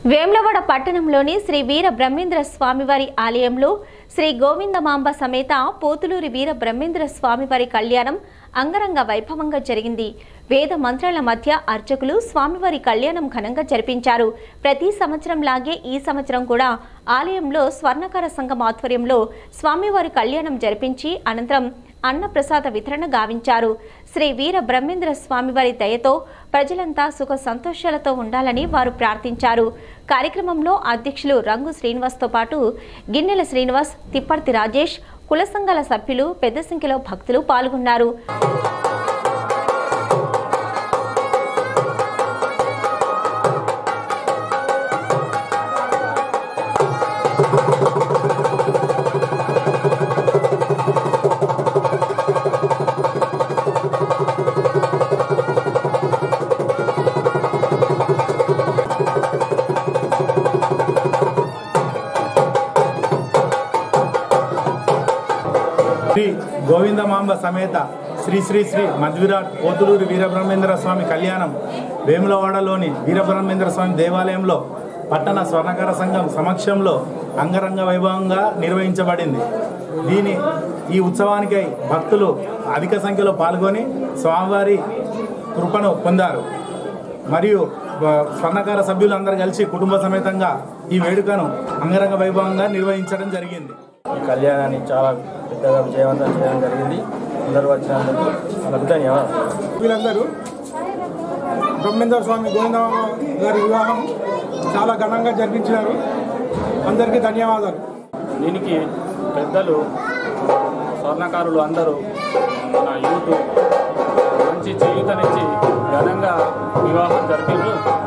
వేమ్లవాడ పట్టణంలోని శ్రీ వీర బ్రహ్మేంద్ర స్వామివారి ఆలయంలో శ్రీ గోవిందమాంబ సమేత పోతులూరి వీర బ్రహ్మేంద్ర స్వామివారి కళ్యాణం అంగరంగ వైభవంగా జరిగింది వేద మంత్రాల మధ్య అర్చకులు స్వామివారి కళ్యాణం ఘనంగా జరిపించారు ప్రతి సంవత్సరం లాగే ఈ సంవత్సరం కూడా ఆలయంలో స్వర్ణకార సంఘం ఆధ్వర్యంలో స్వామివారి కళ్యాణం జరిపించి అనంతరం అన్నప్రసాద వితరణ గావించారు శ్రీ వీర బ్రహ్మేంద్ర స్వామివారి దయతో ప్రజలంతా సుఖ సంతోషాలతో ఉండాలని వారు ప్రార్థించారు కార్యక్రమంలో అధ్యక్షులు రంగు శ్రీనివాస్తో పాటు గిన్నెల శ్రీనివాస్ తిప్పర్తి రాజేష్ కుల సంఘాల సభ్యులు పెద్ద సంఖ్యలో భక్తులు పాల్గొన్నారు శ్రీ గోవిందమాంబ సమేత శ్రీ శ్రీ శ్రీ మధ్విరాట్ పోతులూరి వీరబ్రహ్మేంద్ర స్వామి కళ్యాణం వేములవాడలోని వీరబ్రహ్మేంద్ర స్వామి దేవాలయంలో పట్టణ స్వర్ణకార సంఘం సమక్షంలో అంగరంగ వైభవంగా నిర్వహించబడింది దీని ఈ ఉత్సవానికై భక్తులు అధిక సంఖ్యలో పాల్గొని స్వామివారి కృపను పొందారు మరియు ఆ, స్వర్ణకార సభ్యులందరూ కలిసి కుటుంబ సమేతంగా ఈ వేడుకను అంగరంగ వైభవంగా నిర్వహించడం జరిగింది ఈ కళ్యాణాన్ని చాలా పెద్దగా విజయవంతం చేయడం జరిగింది అందరూ వచ్చినందుకు వాళ్ళకు ధన్యవాదాలు వీళ్ళందరూ బ్రహ్మేంద్ర స్వామి గోవిందరామ గారి వివాహం చాలా ఘనంగా జరిపించినారు అందరికీ ధన్యవాదాలు దీనికి పెద్దలు స్వర్ణకారులు అందరూ మన యూత్ మంచి చేయూతనిచ్చి ఘనంగా వివాహం జరిపారు